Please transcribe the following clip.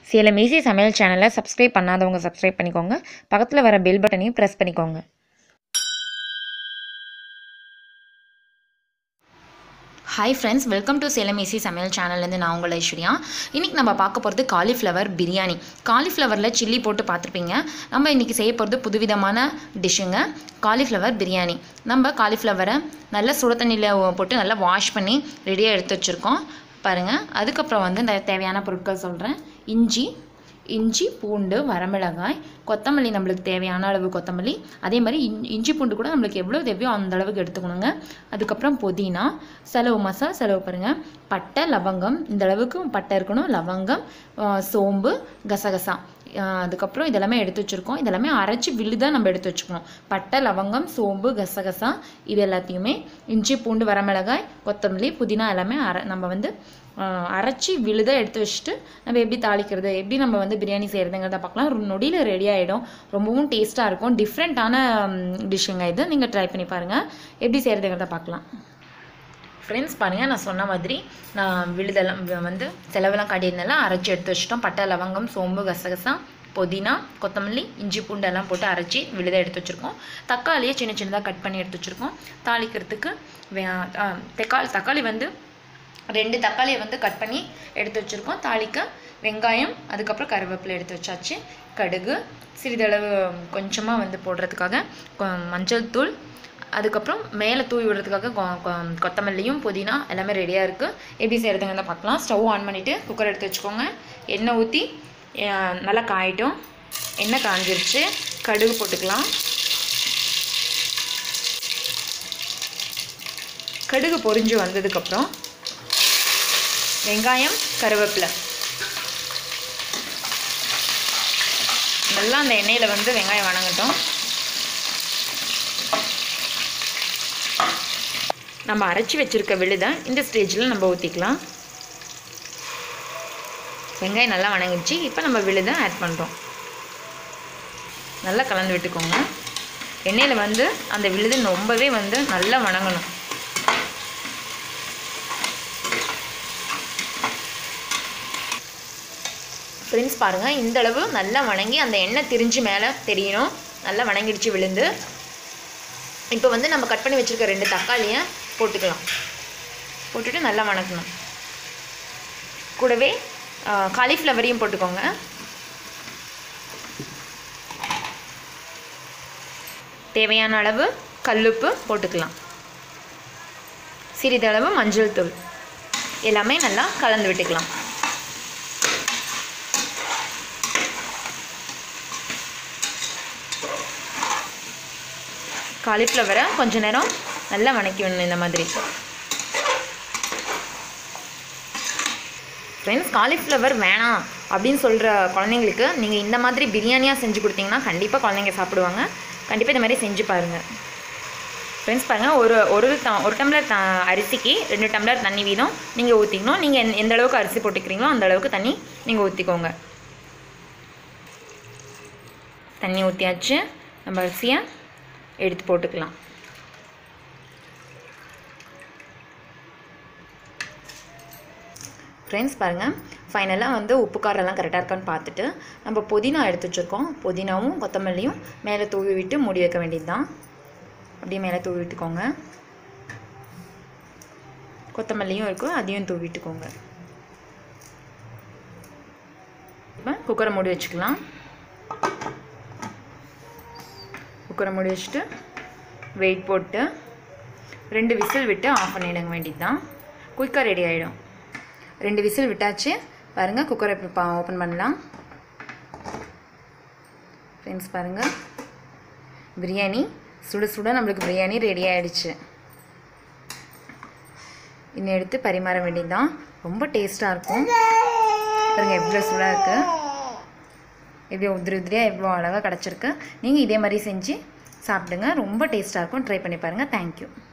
Salem easy சமையல் சேனலை subscribe பண்ணாதவங்க சப்ஸ்கிரைப் பண்ணிக்கோங்க பக்கத்தில் வர பெல் பட்டனையும் ப்ரெஸ் பண்ணிக்கோங்க hi friends welcome to Salem easy சமையல் சேனல்லேருந்து நான் உங்கள் ஐஸ்வர்யா இன்றைக்கி நம்ம பார்க்க போகிறது காலிஃப்ளவர் பிரியாணி காலிஃப்ளவரில் சில்லி போட்டு பார்த்துருப்பீங்க நம்ம இன்றைக்கி செய்ய போகிறது புதுவிதமான டிஷ்ஷுங்க காலிஃப்ளவர் பிரியாணி நம்ம காலிஃப்ளவரை நல்லா சுட தண்ணியில் போட்டு நல்லா வாஷ் பண்ணி ரெடியாக எடுத்து வச்சுருக்கோம் பாருங்கள் அதுக்கப்புறம் வந்து இந்த தேவையான பொருட்கள் சொல்கிறேன் இஞ்சி இஞ்சி பூண்டு வரமிளகாய் கொத்தமல்லி நம்மளுக்கு தேவையான அளவு கொத்தமல்லி அதே மாதிரி இன் இஞ்சி பூண்டு கூட நம்மளுக்கு எவ்வளோ தேவையோ அந்த அளவுக்கு எடுத்துக்கணுங்க அதுக்கப்புறம் புதினா செலவு மசால் செலவு பாருங்கள் பட்டை லவங்கம் இந்த அளவுக்கு பட்டை இருக்கணும் லவங்கம் ஆ, சோம்பு கசகசா ஆ, அதுக்கப்புறம் இதெல்லாமே எடுத்து வச்சுருக்கோம் இதெல்லாமே அரைச்சி விழுதாக நம்ம எடுத்து வச்சுக்கணும் பட்டை லவங்கம் சோம்பு கசகசா இது எல்லாத்தையுமே இஞ்சி பூண்டு வரமிளகாய் கொத்தமல்லி புதினா எல்லாமே அரை நம்ம வந்து ஆஹ் அரைச்சி விழுத எடுத்து வச்சுட்டு நம்ம எப்படி தாளிக்கிறது எப்படி நம்ம வந்து பிரியாணி செய்கிறதுங்கிறத பார்க்கலாம் ஒரு நொடியில் ரெடி ஆகிடும் ரொம்பவும் டேஸ்ட்டாக இருக்கும் டிஃப்ரெண்ட்டான டிஷ்ஷுங்க இது நீங்கள் ட்ரை பண்ணி பாருங்கள் எப்படி செய்கிறதுங்கிறத பார்க்கலாம் ஃப்ரெண்ட்ஸ் பாருங்கள் நான் சொன்ன மாதிரி நான் விழுதெல்லாம் வ- வந்து செலவெல்லாம் காட்டியிருந்தெல்லாம் அரைச்சி எடுத்து வச்சிட்டோம் பட்டை லவங்கம் சோம்பு கசகசா புதினா கொத்தமல்லி இஞ்சி பூண்டு எல்லாம் போட்டு அரைச்சி விழுத எடுத்து வச்சுருக்கோம் தக்காளியை சின்ன சின்னதாக கட் பண்ணி எடுத்து வச்சுருக்கோம் தாளிக்கிறதுக்கு வே- ஆ, தக்காளி தக்காளி வந்து ரெண்டு தக்காளியை வந்து கட் பண்ணி எடுத்து வச்சுருக்கோம் தாளிக்க வெங்காயம் அதுக்கப்புறம் கருவேப்பிலை எடுத்து வச்சாச்சு கடுகு சிறிதளவு கொஞ்சமாக வந்து போடுறதுக்காக கொ- மஞ்சள் தூள் அதுக்கப்புறம் மேலே தூவி விடுறதுக்காக கொ- கொ- கொத்தமல்லியும் புதினா எல்லாமே ரெடியாக இருக்குது எப்படி செய்கிறதுங்கிறத பார்க்கலாம் ஸ்டவ் ஆன் பண்ணிவிட்டு குக்கர் எடுத்து வச்சுக்கோங்க எண்ணெய் ஊற்றி நல்லா காயட்டும் எண்ணெய் காஞ்சிருச்சு கடுகு போட்டுக்கலாம் கடுகு பொரிஞ்சு வந்ததுக்கப்புறம் வெங்காயம் கருவேப்பிலை நல்லா அந்த எண்ணெயில் வந்து வெங்காயம் வணங்கட்டும் நம்ம அரைச்சி வச்சிருக்க விழுதை இந்த ஸ்டேஜில் நம்ம ஊற்றிக்கலாம் வெங்காயம் நல்லா வணங்கிடுச்சு இப்போ நம்ம விழுதை ஆட் பண்ணுறோம் நல்லா கலந்து விட்டுக்கோங்க எண்ணெயில் வந்து அந்த விழுது ரொம்பவே வந்து நல்லா வணங்கணும் ஃப்ரெண்ட்ஸ் பாருங்கள் இந்த அளவு நல்லா வணங்கி அந்த எண்ணெய் திரிஞ்சு மேலே தெரியணும் நல்லா வணங்கிடுச்சு விழுந்து இப்போ வந்து நம்ம கட் பண்ணி வச்சுருக்க ரெண்டு தக்காளியை போட்டுக்கலாம் போட்டுட்டு நல்லா வணக்கணும் கூடவே காலிஃப்ளவரையும் போட்டுக்கோங்க தேவையான அளவு கல்லுப்பு போட்டுக்கலாம் சிறிதளவு மஞ்சள் தூள் எல்லாமே நல்லா கலந்து விட்டுக்கலாம் காலிஃப்ளவரை கொஞ்ச நேரம் நல்லா வணக்கி விடணும் இந்த மாதிரி ஃப்ரெண்ட்ஸ் காலிஃப்ளவர் வேணாம் அப்படின்னு சொல்கிற குழந்தைங்களுக்கு நீங்கள் இந்த மாதிரி பிரியாணியாக செஞ்சு கொடுத்தீங்கன்னா கண்டிப்பாக குழந்தைங்க சாப்பிடுவாங்க கண்டிப்பாக இந்த மாதிரி செஞ்சு பாருங்கள் ஃப்ரெண்ட்ஸ் பாருங்கள் ஒரு ஒரு த ஒரு டம்ளர் த அரிசிக்கு ரெண்டு டம்ளர் தண்ணி வீதம் நீங்கள் ஊற்றிக்கணும் நீங்கள் எந்த- எந்த அளவுக்கு அரிசி போட்டுக்கிறீங்களோ அந்த அளவுக்கு தண்ணி நீங்கள் ஊற்றிக்கோங்க தண்ணி ஊற்றியாச்சு நம்ம அரிசியை எடுத்து போட்டுக்கலாம் ஃப்ரெண்ட்ஸ் பாருங்கள் ஃபைனலாக வந்து உப்பு காரெல்லாம் கரெக்டாக இருக்கான்னு பார்த்துட்டு நம்ம புதினா எடுத்து வச்சுருக்கோம் புதினாவும் கொத்தமல்லியும் மேலே தூவி விட்டு மூடி வைக்க வேண்டியது தான் அப்படியே மேலே தூவி விட்டுக்கோங்க கொத்தமல்லியும் இருக்கும் அதையும் தூவி விட்டுக்கோங்க இப்போ குக்கரை மூடி வச்சுக்கலாம் குக்கரை மூடி வச்சுட்டு வெயிட் போட்டு ரெண்டு விசில் விட்டு ஆஃப் பண்ணிடுங்க வேண்டியது தான் குயிக்காக ரெடி ஆகிடும் ரெண்டு விசில் விட்டாச்சு பாருங்கள் குக்கரை இப்போ ஓப்பன் பண்ணலாம் ஃப்ரெண்ட்ஸ் பாருங்கள் பிரியாணி சுட சுட நம்மளுக்கு பிரியாணி ரெடி ஆயிடுச்சு இன்னும் எடுத்து பரிமாற வேண்டியது தான் ரொம்ப டேஸ்ட்டாக இருக்கும் பாருங்கள் எவ்வளோ சுடாக இருக்குது எப்படி உதிரி உதிரியாக எவ்வளோ அழகாக கிடச்சிருக்கு நீங்கள் இதே மாதிரி செஞ்சு சாப்பிடுங்க ரொம்ப டேஸ்ட்டாக இருக்கும் ட்ரை பண்ணி பாருங்கள் தேங்க்யூ